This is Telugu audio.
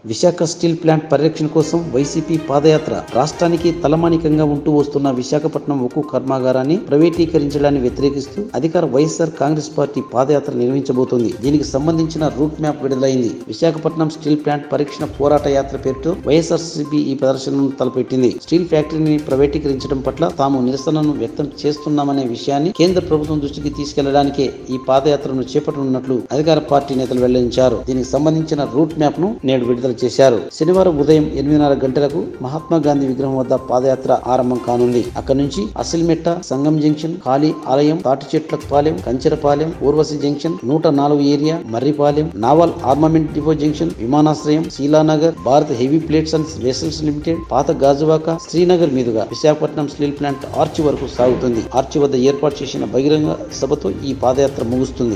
విశాఖ స్టీల్ ప్లాంట్ పరిరక్షణ కోసం వైసీపీ పాదయాత్ర రాష్ట్రానికి తలమానికంగా ఉంటూ వస్తున్న విశాఖపట్నం ఉక్కు కర్మాగారాన్ని ప్రైవేటీకరించడాన్ని వ్యతిరేకిస్తూ అధికార వైఎస్ఆర్ కాంగ్రెస్ పార్టీ పాదయాత్ర నిర్వహించబోతోంది దీనికి సంబంధించిన రూట్ మ్యాప్ విడుదలైంది విశాఖపట్నం స్టీల్ ప్లాంట్ పరీక్షణ పోరాట యాత్ర పేరుతో వైఎస్ఆర్సీపీ ఈ ప్రదర్శనను తలపెట్టింది స్టీల్ ఫ్యాక్టరీని ప్రైవేటీకరించడం పట్ల తాము నిరసనను వ్యక్తం చేస్తున్నామనే విషయాన్ని కేంద్ర ప్రభుత్వం దృష్టికి తీసుకెళ్లడానికే ఈ పాదయాత్రను చేపట్టనున్నట్లు అధికార పార్టీ నేతలు వెల్లడించారు దీనికి సంబంధించిన రూట్ మ్యాప్ ను నేడు విడుదల చేశారు శనివారం ఉదయం ఎనిమిదిన్నర గంటలకు మహాత్మా గాంధీ విగ్రహం వద్ద పాదయాత్ర ఆరంభం కానుంది అక్కడి నుంచి అసిల్మెట్ట సంగం జంక్షన్ ఖాళీ ఆలయం తాటి చెట్ల పాలెం కంచెరపాలెం ఊర్వశి జంక్షన్ నూట నాలుగు area Marripalem naval armament depot junction విమానాశ్రయం Sheelanagar Bharat heavy plates and vessels limited పాత గాజువాక శ్రీనగర్ మీదుగా విశాఖపట్నం స్టీల్ ప్లాంట్ ఆర్చి వరకు సాగుతుంది ఆర్చి వద్ద ఏర్పాటు చేసిన బహిరంగ సభతో ఈ పాదయాత్ర ముగుస్తుంది